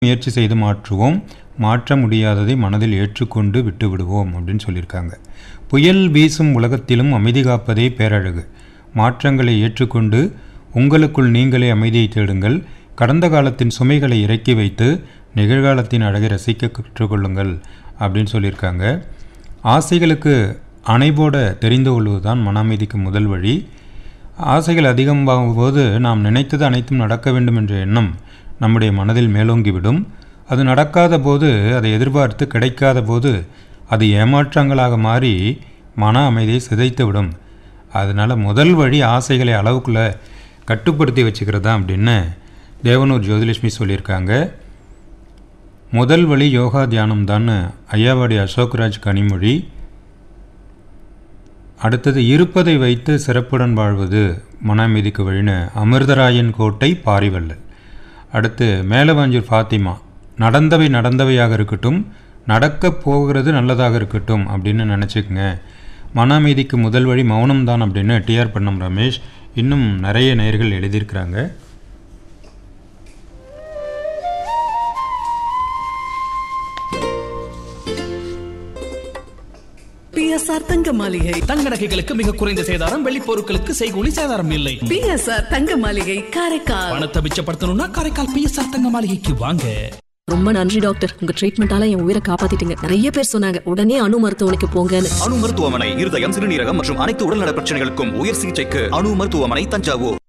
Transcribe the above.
முயற்சி செய்து மாற்றுவோம் மாற்ற முடியாததை மனதில் ஏற்றுக்கொண்டு விட்டுவிடுவோம் அப்படின்னு சொல்லியிருக்காங்க புயல் வீசும் உலகத்திலும் அமைதி காப்பதே பேரழகு மாற்றங்களை ஏற்றுக்கொண்டு உங்களுக்குள் நீங்களே அமைதியை தேடுங்கள் கடந்த காலத்தின் சுமைகளை இறக்கி வைத்து நிகழ்காலத்தின் அழகை ரசிக்க கற்றுக்கொள்ளுங்கள் அப்படின்னு சொல்லியிருக்காங்க ஆசைகளுக்கு அணைபோட தெரிந்து கொள்வதுதான் மன அமைதிக்கு முதல் வழி ஆசைகள் அதிகமாகும் போது நாம் நினைத்தது அனைத்தும் நடக்க வேண்டும் என்ற எண்ணம் நம்முடைய மனதில் மேலோங்கிவிடும் அது நடக்காத போது அதை எதிர்பார்த்து கிடைக்காத போது அது ஏமாற்றங்களாக மாறி மன அமைதியை சிதைத்துவிடும் அதனால் முதல் வழி ஆசைகளை அளவுக்குள்ளே கட்டுப்படுத்தி வச்சுக்கிறதா அப்படின்னு தேவனூர் ஜோதிலட்சுமி சொல்லியிருக்காங்க முதல் வழி யோகா தியானம் தான் ஐயாவாடி அசோக்ராஜ் கனிமொழி அடுத்தது இருப்பதை வைத்து சிறப்புடன் வாழ்வது மன அமைதிக்கு வழின்னு அமிர்தராயன் கோட்டை பாரிவல்லல் அடுத்து மேலவாஞ்சூர் ஃபாத்திமா நடந்தவை நடந்தவையாக இருக்கட்டும் நடக்கப் போகிறது நல்லதாக இருக்கட்டும் அப்படின்னு நினச்சிக்கங்க மன அமைதிக்கு முதல் வழி மௌனம் தான் அப்படின்னு டிஆர் பண்ணம் ரமேஷ் இன்னும் நிறைய நேயர்கள் எழுதியிருக்கிறாங்க பிஎஸ்ஆர் தங்க மாளிகை தங்க நகைகளுக்கு மிக குறைந்த சேதாரம் வெள்ளி பொருட்களுக்கு செய்கூலி சேதாரம் இல்லை பிஎஸ்ஆர் தங்க மாளிகை காரைக்கால் பணத்தை மிச்சப்படுத்தணும்னா காரைக்கால் பிஎஸ்ஆர் தங்க மாளிகைக்கு வாங்க ரொம்ப நன்றி டாக்டர் உங்க ட்ரீட்மெண்டால என் உயிரை காப்பாத்திட்டீங்க நிறைய பேர் சொன்னாங்க உடனே அணு மருத்துவமனைக்கு போங்கன்னு அணு மருத்துவமனை இருதயம் சிறுநீரகம் மற்றும் அனைத்து உடல்நல பிரச்சனைகளுக்கும் உயர் சிகிச்சைக்கு அணு மருத்துவமனை தஞ்சாவூர்